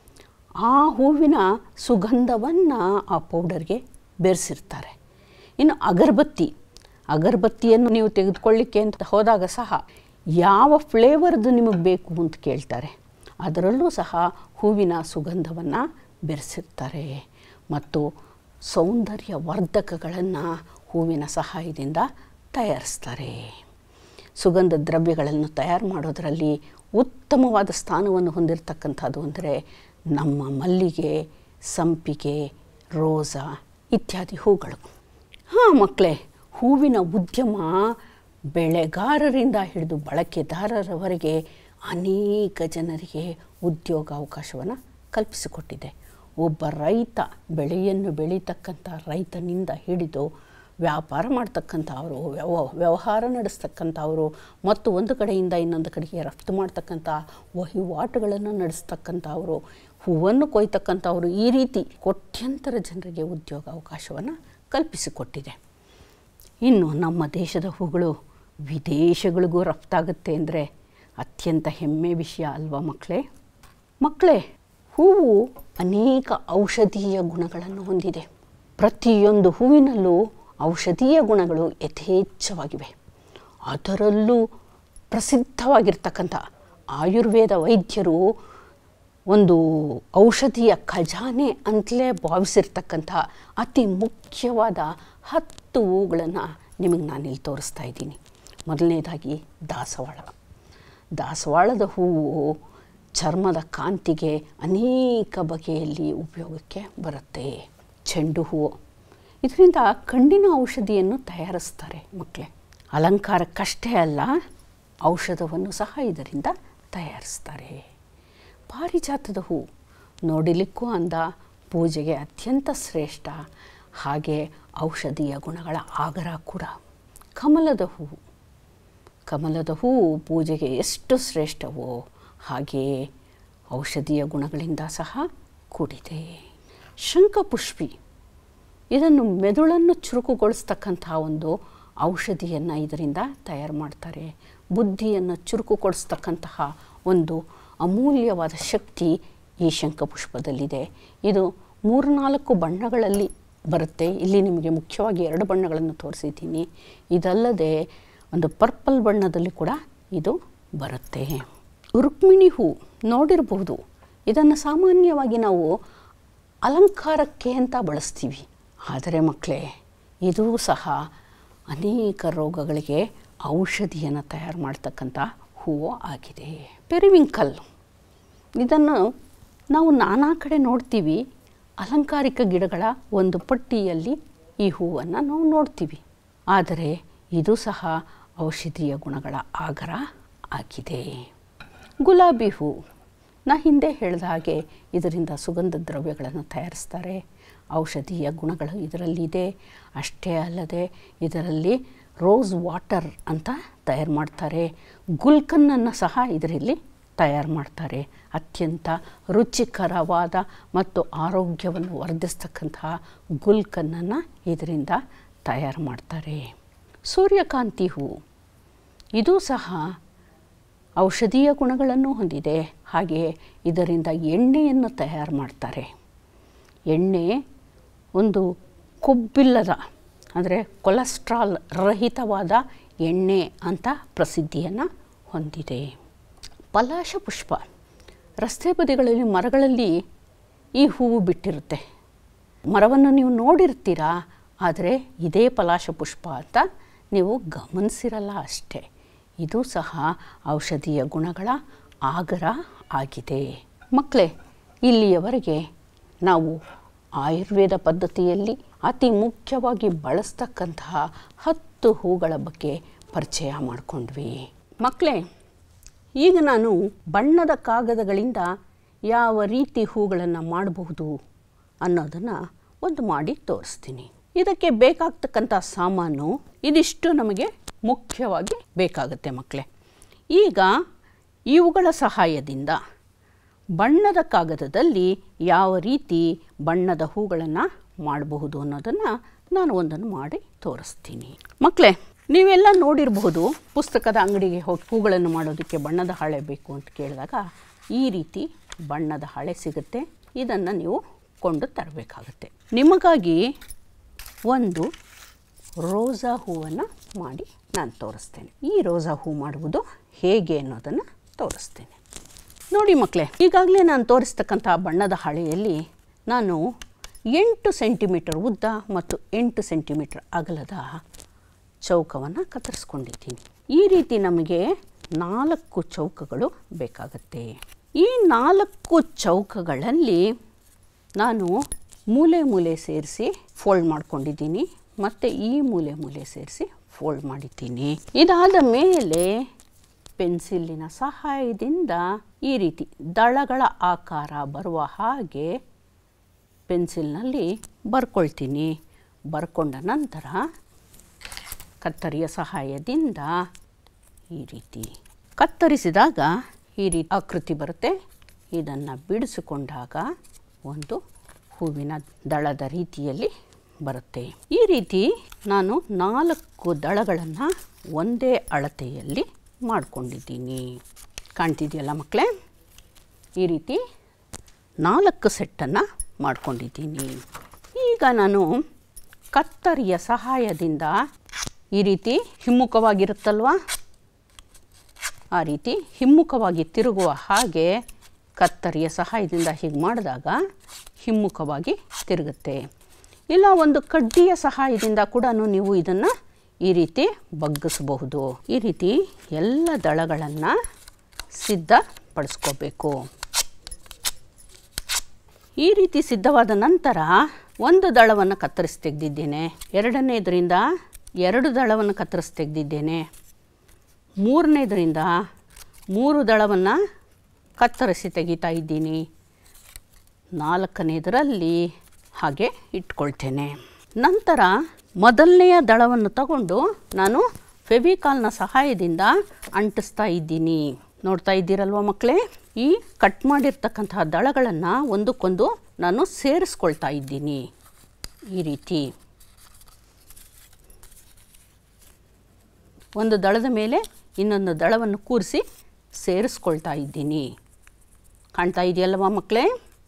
ಆ ಹೂವಿನ ಸುಗಂಧವನ್ನು ಆ ಪೌಡರ್ಗೆ ಬೆರೆಸಿರ್ತಾರೆ ಇನ್ನು ಅಗರಬತ್ತಿ ಅಗರಬತ್ತಿಯನ್ನು ನೀವು ತೆಗೆದುಕೊಳ್ಳಿಕ್ಕೆ ಅಂತ ಹೋದಾಗ ಸಹ ಯಾವ ಫ್ಲೇವರ್ದು ನಿಮಗೆ ಬೇಕು ಅಂತ ಕೇಳ್ತಾರೆ ಅದರಲ್ಲೂ ಸಹ ಹೂವಿನ ಸುಗಂಧವನ್ನು ಬೆರೆಸಿರ್ತಾರೆ ಮತ್ತು ಸೌಂದರ್ಯ ವರ್ಧಕಗಳನ್ನು ಹೂವಿನ ಸಹಾಯದಿಂದ ತಯಾರಿಸ್ತಾರೆ ಸುಗಂಧ ದ್ರವ್ಯಗಳನ್ನು ತಯಾರು ಮಾಡೋದರಲ್ಲಿ ಉತ್ತಮವಾದ ಸ್ಥಾನವನ್ನು ಹೊಂದಿರತಕ್ಕಂಥದ್ದು ಅಂದರೆ ನಮ್ಮ ಮಲ್ಲಿಗೆ ಸಂಪಿಗೆ ರೋಸಾ ಇತ್ಯಾದಿ ಹೂಗಳು ಹಾಂ ಮಕ್ಕಳೇ ಹೂವಿನ ಉದ್ಯಮ ಬೆಳೆಗಾರರಿಂದ ಹಿಡಿದು ಬಳಕೆದಾರರವರೆಗೆ ಅನೇಕ ಜನರಿಗೆ ಉದ್ಯೋಗಾವಕಾಶವನ್ನು ಕಲ್ಪಿಸಿಕೊಟ್ಟಿದೆ ಒಬ್ಬ ರೈತ ಬೆಳೆಯನ್ನು ಬೆಳೀತಕ್ಕಂಥ ರೈತನಿಂದ ಹಿಡಿದು ವ್ಯಾಪಾರ ಮಾಡ್ತಕ್ಕಂಥವರು ವ್ಯವ ವ್ಯವಹಾರ ನಡೆಸ್ತಕ್ಕಂಥವರು ಮತ್ತು ಒಂದು ಕಡೆಯಿಂದ ಇನ್ನೊಂದು ಕಡೆಗೆ ರಫ್ತು ಮಾಡ್ತಕ್ಕಂಥ ವಹಿವಾಟುಗಳನ್ನು ನಡೆಸ್ತಕ್ಕಂಥವರು ಹೂವನ್ನು ಕೊಯ್ತಕ್ಕಂಥವರು ಈ ರೀತಿ ಕೋಟ್ಯಂತರ ಜನರಿಗೆ ಉದ್ಯೋಗ ಅವಕಾಶವನ್ನು ಕಲ್ಪಿಸಿಕೊಟ್ಟಿದೆ ಇನ್ನು ನಮ್ಮ ದೇಶದ ಹೂಗಳು ವಿದೇಶಗಳಿಗೂ ರಫ್ತಾಗುತ್ತೆ ಅಂದರೆ ಅತ್ಯಂತ ಹೆಮ್ಮೆ ವಿಷಯ ಅಲ್ವಾ ಮಕ್ಕಳೇ ಮಕ್ಕಳೇ ಹೂವು ಅನೇಕ ಔಷಧೀಯ ಗುಣಗಳನ್ನು ಹೊಂದಿದೆ ಪ್ರತಿಯೊಂದು ಹೂವಿನಲ್ಲೂ ಔಷಧೀಯ ಗುಣಗಳು ಯಥೇಚ್ಛವಾಗಿವೆ ಅದರಲ್ಲೂ ಪ್ರಸಿದ್ಧವಾಗಿರ್ತಕ್ಕಂಥ ಆಯುರ್ವೇದ ವೈದ್ಯರು ಒಂದು ಔಷಧಿಯ ಖಜಾನೆ ಅಂತಲೇ ಭಾವಿಸಿರ್ತಕ್ಕಂಥ ಅತಿ ಮುಖ್ಯವಾದ ಹತ್ತು ಹೂಗಳನ್ನು ನಿಮಗೆ ನಾನಿಲ್ಲಿ ತೋರಿಸ್ತಾ ಇದ್ದೀನಿ ಮೊದಲನೇದಾಗಿ ದಾಸವಾಳ ದಾಸವಾಳದ ಹೂವು ಚರ್ಮದ ಕಾಂತಿಗೆ ಅನೇಕ ಬಗೆಯಲ್ಲಿ ಉಪಯೋಗಕ್ಕೆ ಬರುತ್ತೆ ಚೆಂಡು ಹೂವು ಇದರಿಂದ ಕಣ್ಣಿನ ಔಷಧಿಯನ್ನು ತಯಾರಿಸ್ತಾರೆ ಮಕ್ಕಳೇ ಅಲಂಕಾರಕ್ಕಷ್ಟೇ ಅಲ್ಲ ಔಷಧವನ್ನು ಸಹ ಇದರಿಂದ ತಯಾರಿಸ್ತಾರೆ ಪಾರಿಜಾತದ ಹೂ ನೋಡಲಿಕ್ಕೂ ಅಂದ ಪೂಜೆಗೆ ಅತ್ಯಂತ ಶ್ರೇಷ್ಠ ಹಾಗೆ ಔಷಧೀಯ ಗುಣಗಳ ಆಗರ ಕೂಡ ಕಮಲದ ಹೂವು ಕಮಲದ ಹೂವು ಪೂಜೆಗೆ ಎಷ್ಟು ಶ್ರೇಷ್ಠವೋ ಹಾಗೆಯೇ ಔಷಧೀಯ ಗುಣಗಳಿಂದ ಸಹ ಕೂಡಿದೆ ಶಂಖಪುಷ್ಪಿ ಇದನ್ನು ಮೆದುಳನ್ನು ಚುರುಕುಗೊಳಿಸ್ತಕ್ಕಂಥ ಒಂದು ಔಷಧಿಯನ್ನು ಇದರಿಂದ ತಯಾರು ಮಾಡ್ತಾರೆ ಬುದ್ಧಿಯನ್ನು ಚುರುಕುಗೊಳಿಸ್ತಕ್ಕಂತಹ ಒಂದು ಅಮೂಲ್ಯವಾದ ಶಕ್ತಿ ಈ ಶಂಖಪುಷ್ಪದಲ್ಲಿದೆ ಇದು ಮೂರ್ನಾಲ್ಕು ಬಣ್ಣಗಳಲ್ಲಿ ಬರುತ್ತೆ ಇಲ್ಲಿ ನಿಮಗೆ ಮುಖ್ಯವಾಗಿ ಎರಡು ಬಣ್ಣಗಳನ್ನು ತೋರಿಸಿದ್ದೀನಿ ಇದಲ್ಲದೆ ಒಂದು ಪರ್ಪಲ್ ಬಣ್ಣದಲ್ಲಿ ಕೂಡ ಇದು ಬರುತ್ತೆ ರುಕ್ಮಿಣಿ ಹೂ ನೋಡಿರಬಹುದು ಇದನ್ನು ಸಾಮಾನ್ಯವಾಗಿ ನಾವು ಅಲಂಕಾರಕ್ಕೆ ಅಂತ ಬಳಸ್ತೀವಿ ಆದರೆ ಮಕ್ಕಳೇ ಇದೂ ಸಹ ಅನೇಕ ರೋಗಗಳಿಗೆ ಔಷಧಿಯನ್ನು ತಯಾರು ಮಾಡ್ತಕ್ಕಂಥ ಹೂವು ಆಗಿದೆ ಪೆರಿವಿಂಕಲ್ ಇದನ್ನು ನಾವು ನಾನಾ ಕಡೆ ನೋಡ್ತೀವಿ ಅಲಂಕಾರಿಕ ಗಿಡಗಳ ಒಂದು ಪಟ್ಟಿಯಲ್ಲಿ ಈ ಹೂವನ್ನು ನಾವು ನೋಡ್ತೀವಿ ಆದರೆ ಇದು ಸಹ ಔಷಧೀಯ ಗುಣಗಳ ಆಗರ ಆಗಿದೆ ಗುಲಾಬಿ ಹೂ ನಾ ಹಿಂದೆ ಹೇಳಿದ ಹಾಗೆ ಇದರಿಂದ ಸುಗಂಧ ದ್ರವ್ಯಗಳನ್ನು ತಯಾರಿಸ್ತಾರೆ ಔಷಧೀಯ ಗುಣಗಳು ಇದರಲ್ಲಿದೆ ಅಷ್ಟೇ ಅಲ್ಲದೆ ಇದರಲ್ಲಿ ರೋಸ್ ವಾಟರ್ ಅಂತ ತಯಾರು ಮಾಡ್ತಾರೆ ಗುಲ್ಕನ್ನನ್ನು ಸಹ ಇದರಲ್ಲಿ ತಯಾರು ಮಾಡ್ತಾರೆ ಅತ್ಯಂತ ರುಚಿಕರವಾದ ಮತ್ತು ಆರೋಗ್ಯವನ್ನು ವರ್ಧಿಸ್ತಕ್ಕಂತಹ ಗುಲ್ಕನ್ನನ್ನು ಇದರಿಂದ ತಯಾರು ಮಾಡ್ತಾರೆ ಸೂರ್ಯಕಾಂತಿ ಹೂ ಇದು ಸಹ ಔಷಧೀಯ ಗುಣಗಳನ್ನು ಹೊಂದಿದೆ ಹಾಗೆಯೇ ಇದರಿಂದ ಎಣ್ಣೆಯನ್ನು ತಯಾರು ಮಾಡ್ತಾರೆ ಎಣ್ಣೆ ಒಂದು ಕೊಬ್ಬಿಲ್ಲದ ಅಂದರೆ ಕೊಲೆಸ್ಟ್ರಾಲ್ ರಹಿತವಾದ ಎಣ್ಣೆ ಅಂತ ಪ್ರಸಿದ್ಧಿಯನ್ನು ಹೊಂದಿದೆ ಪಲಾಶ ಪುಷ್ಪ ರಸ್ತೆ ಬದಿಗಳಲ್ಲಿ ಮರಗಳಲ್ಲಿ ಈ ಹೂವು ಬಿಟ್ಟಿರುತ್ತೆ ಮರವನ್ನು ನೀವು ನೋಡಿರ್ತೀರಾ ಆದರೆ ಇದೇ ಪಲಾಶ ಪುಷ್ಪ ಅಂತ ನೀವು ಗಮನಿಸಿರಲ್ಲ ಅಷ್ಟೇ ಇದು ಸಹ ಔಷಧೀಯ ಗುಣಗಳ ಆಗರ ಆಗಿದೆ ಮಕ್ಕಳೇ ಇಲ್ಲಿಯವರೆಗೆ ನಾವು ಆಯುರ್ವೇದ ಪದ್ಧತಿಯಲ್ಲಿ ಅತಿ ಮುಖ್ಯವಾಗಿ ಬಳಸ್ತಕ್ಕಂತಹ ಹತ್ತು ಹೂಗಳ ಬಗ್ಗೆ ಪರಿಚಯ ಮಾಡಿಕೊಂಡ್ವಿ ಮಕ್ಕಳೇ ಈಗ ನಾನು ಬಣ್ಣದ ಕಾಗದಗಳಿಂದ ಯಾವ ರೀತಿ ಹೂಗಳನ್ನು ಮಾಡಬಹುದು ಅನ್ನೋದನ್ನು ಒಂದು ಮಾಡಿ ತೋರಿಸ್ತೀನಿ ಇದಕ್ಕೆ ಬೇಕಾಗ್ತಕ್ಕಂಥ ಸಾಮಾನು ಇದಿಷ್ಟು ನಮಗೆ ಮುಖ್ಯವಾಗಿ ಬೇಕಾಗುತ್ತೆ ಮಕ್ಕಳೇ ಈಗ ಇವುಗಳ ಸಹಾಯದಿಂದ ಬಣ್ಣದ ಕಾಗದದಲ್ಲಿ ಯಾವ ರೀತಿ ಬಣ್ಣದ ಹೂಗಳನ್ನು ಮಾಡಬಹುದು ಅನ್ನೋದನ್ನು ನಾನು ಒಂದನ್ನು ಮಾಡಿ ತೋರಿಸ್ತೀನಿ ಮಕ್ಕಳೇ ನೀವೆಲ್ಲ ನೋಡಿರಬಹುದು ಪುಸ್ತಕದ ಅಂಗಡಿಗೆ ಹೋಗಿ ಹೂಗಳನ್ನು ಮಾಡೋದಕ್ಕೆ ಬಣ್ಣದ ಹಾಳೆ ಬೇಕು ಅಂತ ಕೇಳಿದಾಗ ಈ ರೀತಿ ಬಣ್ಣದ ಹಾಳೆ ಸಿಗುತ್ತೆ ಇದನ್ನು ನೀವು ಕೊಂಡು ತರಬೇಕಾಗತ್ತೆ ನಿಮಗಾಗಿ ಒಂದು ರೋಸಾ ಹೂವನ್ನು ಮಾಡಿ ನಾನು ತೋರಿಸ್ತೇನೆ ಈ ರೋಸಾ ಹೂ ಮಾಡುವುದು ಹೇಗೆ ಅನ್ನೋದನ್ನು ತೋರಿಸ್ತೇನೆ ನೋಡಿ ಮಕ್ಕಳೇ ಈಗಾಗಲೇ ನಾನು ತೋರಿಸ್ತಕ್ಕಂಥ ಬಣ್ಣದ ಹಾಳೆಯಲ್ಲಿ ನಾನು ಎಂಟು ಸೆಂಟಿಮೀಟರ್ ಉದ್ದ ಮತ್ತು ಎಂಟು ಸೆಂಟಿಮೀಟರ್ ಅಗಲದ ಚೌಕವನ್ನು ಕತ್ತರಿಸ್ಕೊಂಡಿದ್ದೀನಿ ಈ ರೀತಿ ನಮಗೆ ನಾಲ್ಕು ಚೌಕಗಳು ಬೇಕಾಗುತ್ತೆ ಈ ನಾಲ್ಕು ಚೌಕಗಳಲ್ಲಿ ನಾನು ಮೂಲೆ ಮೂಲೆ ಸೇರಿಸಿ ಫೋಲ್ಡ್ ಮಾಡ್ಕೊಂಡಿದ್ದೀನಿ ಮತ್ತು ಈ ಮೂಲೆ ಮೂಲೆ ಸೇರಿಸಿ ಫೋಲ್ಡ್ ಮಾಡಿದ್ದೀನಿ ಇದಾದ ಮೇಲೆ ಪೆನ್ಸಿಲ್ಲಿನ ಸಹಾಯದಿಂದ ಈ ರೀತಿ ದಳಗಳ ಆಕಾರ ಬರುವ ಹಾಗೆ ಪೆನ್ಸಿಲ್ನಲ್ಲಿ ಬರ್ಕೊಳ್ತೀನಿ ಬರ್ಕೊಂಡ ನಂತರ ಕತ್ತರಿಯ ಸಹಾಯದಿಂದ ಈ ರೀತಿ ಕತ್ತರಿಸಿದಾಗ ಈ ರೀತಿ ಆಕೃತಿ ಬರುತ್ತೆ ಇದನ್ನು ಬಿಡಿಸಿಕೊಂಡಾಗ ಒಂದು ಹೂವಿನ ದಳದ ರೀತಿಯಲ್ಲಿ ಬರುತ್ತೆ ಈ ರೀತಿ ನಾನು ನಾಲ್ಕು ದಳಗಳನ್ನು ಒಂದೇ ಅಳತೆಯಲ್ಲಿ ಮಾಡ್ಕೊಂಡಿದ್ದೀನಿ ಕಾಣ್ತಿದೆಯಲ್ಲ ಮಕ್ಕಳೇ ಈ ರೀತಿ ನಾಲ್ಕು ಸೆಟ್ಟನ್ನು ಮಾಡ್ಕೊಂಡಿದ್ದೀನಿ ಈಗ ನಾನು ಕತ್ತರಿಯ ಸಹಾಯದಿಂದ ಈ ರೀತಿ ಹಿಮ್ಮುಖವಾಗಿರುತ್ತಲ್ವ ಆ ರೀತಿ ಹಿಮ್ಮುಖವಾಗಿ ತಿರುಗುವ ಹಾಗೆ ಕತ್ತರಿಯ ಸಹಾಯದಿಂದ ಹೀಗೆ ಮಾಡಿದಾಗ ಹಿಮ್ಮುಖವಾಗಿ ತಿರುಗುತ್ತೆ ಇಲ್ಲ ಒಂದು ಕಡ್ಡಿಯ ಸಹಾಯದಿಂದ ಕೂಡ ನೀವು ಇದನ್ನು ಈ ರೀತಿ ಬಗ್ಗಿಸಬಹುದು ಈ ರೀತಿ ಎಲ್ಲ ದಳಗಳನ್ನು ಸಿದ್ಧಪಡಿಸ್ಕೋಬೇಕು ಈ ರೀತಿ ಸಿದ್ಧವಾದ ನಂತರ ಒಂದು ದಳವನ್ನು ಕತ್ತರಿಸಿ ತೆಗೆದಿದ್ದೇನೆ ಎರಡನೇದರಿಂದ ಎರಡು ದಳವನ್ನು ಕತ್ತರಿಸಿ ತೆಗೆದಿದ್ದೇನೆ ಮೂರನೇದರಿಂದ ಮೂರು ದಳವನ್ನು ಕತ್ತರಿಸಿ ತೆಗಿತಾ ಇದ್ದೀನಿ ನಾಲ್ಕನೇದರಲ್ಲಿ ಹಾಗೆ ಇಟ್ಕೊಳ್ತೇನೆ ನಂತರ ಮೊದಲನೆಯ ದಳವನ್ನು ತಗೊಂಡು ನಾನು ಫೆವಿಕಾಲ್ನ ಸಹಾಯದಿಂದ ಅಂಟಿಸ್ತಾ ಇದ್ದೀನಿ ನೋಡ್ತಾ ಇದ್ದೀರಲ್ವ ಮಕ್ಕಳೇ ಈ ಕಟ್ ಮಾಡಿರ್ತಕ್ಕಂತಹ ದಳಗಳನ್ನು ಒಂದಕ್ಕೊಂದು ನಾನು ಸೇರಿಸ್ಕೊಳ್ತಾ ಇದ್ದೀನಿ ಈ ರೀತಿ ಒಂದು ದಳದ ಮೇಲೆ ಇನ್ನೊಂದು ದಳವನ್ನು ಕೂರಿಸಿ ಸೇರಿಸ್ಕೊಳ್ತಾ ಇದ್ದೀನಿ ಕಾಣ್ತಾ ಇದೆಯಲ್ವ ಮಕ್ಕಳೇ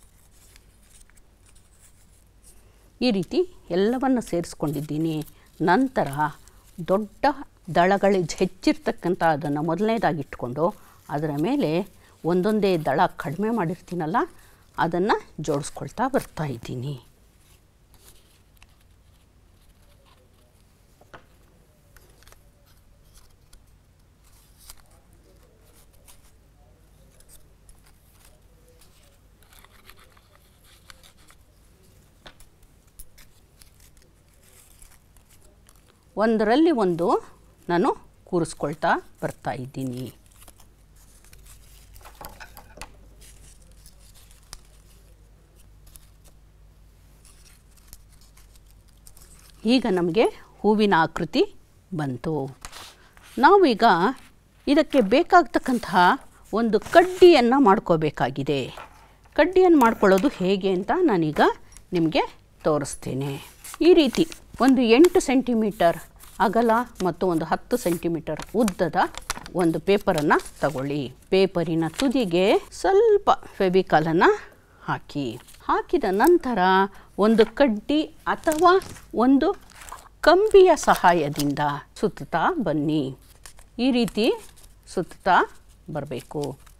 ಈ ರೀತಿ ಎಲ್ಲವನ್ನು ಸೇರಿಸ್ಕೊಂಡಿದ್ದೀನಿ ನಂತರ ದೊಡ್ಡ ದಳಗಳು ಹೆಚ್ಚಿರ್ತಕ್ಕಂಥ ಅದನ್ನು ಮೊದಲನೇದಾಗಿ ಇಟ್ಕೊಂಡು ಅದರ ಮೇಲೆ ಒಂದೊಂದೇ ದಳ ಕಡಿಮೆ ಮಾಡಿರ್ತೀನಲ್ಲ ಅದನ್ನು ಜೋಡಿಸ್ಕೊಳ್ತಾ ಬರ್ತಾ ಇದ್ದೀನಿ ಒಂದರಲ್ಲಿ ಒಂದು ನಾನು ಕೂರಿಸ್ಕೊಳ್ತಾ ಬರ್ತಾ ಇದ್ದೀನಿ ಈಗ ನಮಗೆ ಹೂವಿನ ಆಕೃತಿ ಬಂತು ನಾವೀಗ ಇದಕ್ಕೆ ಬೇಕಾಗ್ತಕ್ಕಂತಹ ಒಂದು ಕಡ್ಡಿಯನ್ನು ಮಾಡ್ಕೋಬೇಕಾಗಿದೆ ಕಡ್ಡಿಯನ್ನು ಮಾಡ್ಕೊಳ್ಳೋದು ಹೇಗೆ ಅಂತ ನಾನೀಗ ನಿಮಗೆ ತೋರಿಸ್ತೇನೆ ಈ ರೀತಿ ಒಂದು ಎಂಟು ಸೆಂಟಿಮೀಟರ್ ಅಗಲ ಮತ್ತು ಒಂದು ಹತ್ತು ಸೆಂಟಿಮೀಟರ್ ಉದ್ದದ ಒಂದು ಪೇಪರನ್ನು ತಗೊಳ್ಳಿ ಪೇಪರಿನ ತುದಿಗೆ ಸ್ವಲ್ಪ ಫೆವಿಕಾಲನ್ನು ಹಾಕಿ ಹಾಕಿದ ನಂತರ ಒಂದು ಕಡ್ಡಿ ಅಥವಾ ಒಂದು ಕಂಬಿಯ ಸಹಾಯದಿಂದ ಸುತ್ತುತ್ತಾ ಬನ್ನಿ ಈ ರೀತಿ ಸುತ್ತುತ್ತಾ ಬರಬೇಕು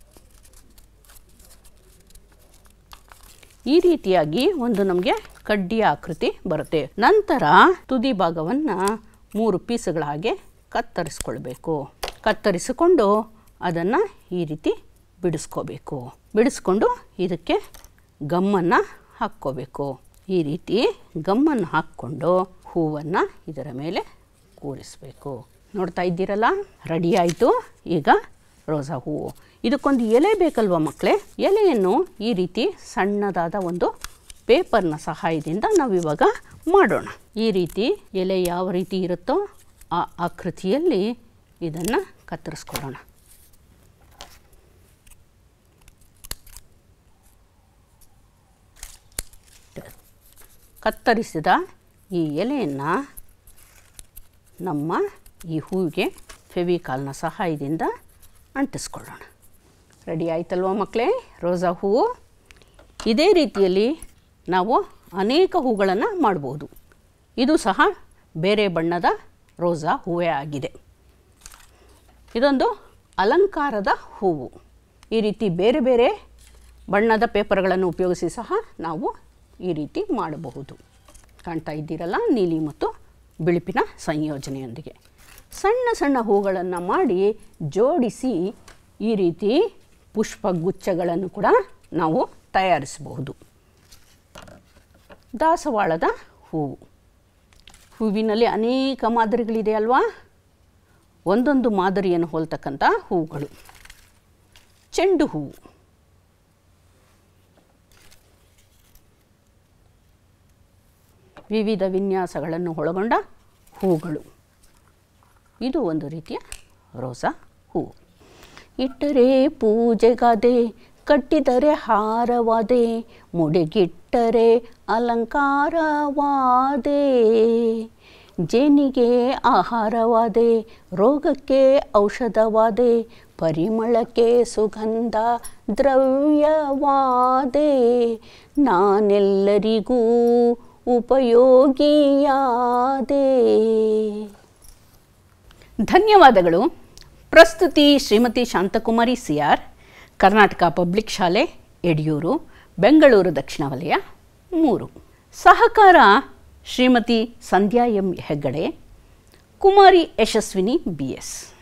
ಈ ರೀತಿಯಾಗಿ ಒಂದು ನಮಗೆ ಕಡ್ಡಿಯ ಆಕೃತಿ ಬರುತ್ತೆ ನಂತರ ತುದಿ ಭಾಗವನ್ನು ಮೂರು ಪೀಸ್ಗಳ ಹಾಗೆ ಕತ್ತರಿಸ್ಕೊಳ್ಬೇಕು ಕತ್ತರಿಸಿಕೊಂಡು ಅದನ್ನು ಈ ರೀತಿ ಬಿಡಿಸ್ಕೋಬೇಕು ಬಿಡಿಸ್ಕೊಂಡು ಇದಕ್ಕೆ ಗಮ್ಮನ್ನು ಹಾಕ್ಕೋಬೇಕು ಈ ರೀತಿ ಗಮ್ಮನ್ನು ಹಾಕ್ಕೊಂಡು ಹೂವನ್ನು ಇದರ ಮೇಲೆ ಕೂರಿಸಬೇಕು ನೋಡ್ತಾ ಇದ್ದೀರಲ್ಲ ರೆಡಿ ಆಯಿತು ಈಗ ರೋಸಾ ಹೂವು ಇದಕ್ಕೊಂದು ಎಲೆ ಬೇಕಲ್ವ ಮಕ್ಕಳೇ ಎಲೆಯನ್ನು ಈ ರೀತಿ ಸಣ್ಣದಾದ ಒಂದು ಪೇಪರ್ನ ಸಹಾಯದಿಂದ ನಾವು ಇವಾಗ ಮಾಡೋಣ ಈ ರೀತಿ ಎಲೆ ಯಾವ ರೀತಿ ಇರುತ್ತೋ ಆ ಆಕೃತಿಯಲ್ಲಿ ಇದನ್ನು ಕತ್ತರಿಸ್ಕೊಳ್ಳೋಣ ಕತ್ತರಿಸಿದ ಈ ಎಲೆಯನ್ನು ನಮ್ಮ ಈ ಹೂವಿಗೆ ಫೆವಿಕಾಲ್ನ ಸಹಾಯದಿಂದ ಅಂಟಿಸ್ಕೊಳ್ಳೋಣ ರೆಡಿ ಆಯ್ತಲ್ವ ಮಕ್ಕಳೇ ರೋಸಾ ಹೂವು ಇದೇ ರೀತಿಯಲ್ಲಿ ನಾವು ಅನೇಕ ಹೂಗಳನ್ನು ಮಾಡ್ಬೋದು ಇದು ಸಹ ಬೇರೆ ಬಣ್ಣದ ರೋಸಾ ಹೂವೇ ಆಗಿದೆ ಇದೊಂದು ಅಲಂಕಾರದ ಹೂವು ಈ ರೀತಿ ಬೇರೆ ಬೇರೆ ಬಣ್ಣದ ಪೇಪರ್ಗಳನ್ನು ಉಪಯೋಗಿಸಿ ಸಹ ನಾವು ಈ ರೀತಿ ಮಾಡಬಹುದು ಕಾಣ್ತಾ ಇದ್ದೀರಲ್ಲ ನೀಲಿ ಮತ್ತು ಬಿಳುಪಿನ ಸಂಯೋಜನೆಯೊಂದಿಗೆ ಸಣ್ಣ ಸಣ್ಣ ಹೂಗಳನ್ನು ಮಾಡಿ ಜೋಡಿಸಿ ಈ ರೀತಿ ಪುಷ್ಪಗುಚ್ಛಗಳನ್ನು ಕೂಡ ನಾವು ತಯಾರಿಸಬಹುದು ದಾಸವಾಳದ ಹೂವು ಹೂವಿನಲ್ಲಿ ಅನೇಕ ಮಾದರಿಗಳಿದೆ ಅಲ್ವಾ ಒಂದೊಂದು ಮಾದರಿಯನ್ನು ಹೋಲ್ತಕ್ಕಂಥ ಹೂವುಗಳು ಚೆಂಡು ಹೂವು ವಿವಿಧ ವಿನ್ಯಾಸಗಳನ್ನು ಒಳಗೊಂಡ ಹೂಗಳು ಇದು ಒಂದು ರೀತಿಯ ರೋಸಾ ಹೂವು ಇಟ್ಟರೆ ಪೂಜೆಗಾದೆ ಕಟ್ಟಿದರೆ ಹಾರವಾದೆ ಮುಡಿಗಿಟ್ಟರೆ ಅಲಂಕಾರವಾದೆ ಜೇನಿಗೆ ಆಹಾರವಾದೆ ರೋಗಕ್ಕೆ ಔಷಧವಾದೆ ಪರಿಮಳಕ್ಕೆ ಸುಗಂಧ ದ್ರವ್ಯವಾದೆ ನಾನೆಲ್ಲರಿಗೂ ಉಪಯೋಗಿಯಾದೆ ಧನ್ಯವಾದಗಳು ಪ್ರಸ್ತುತಿ Shrimati Shanthakumari C R Karnataka public ಶಾಲೆ ಯಡಿಯೂರು ಬೆಂಗಳೂರು ದಕ್ಷಿಣ ವಲಯ ಮೂರು ಸಹಕಾರ Shrimati Sandhya M Heggade Kumari Yashaswini B S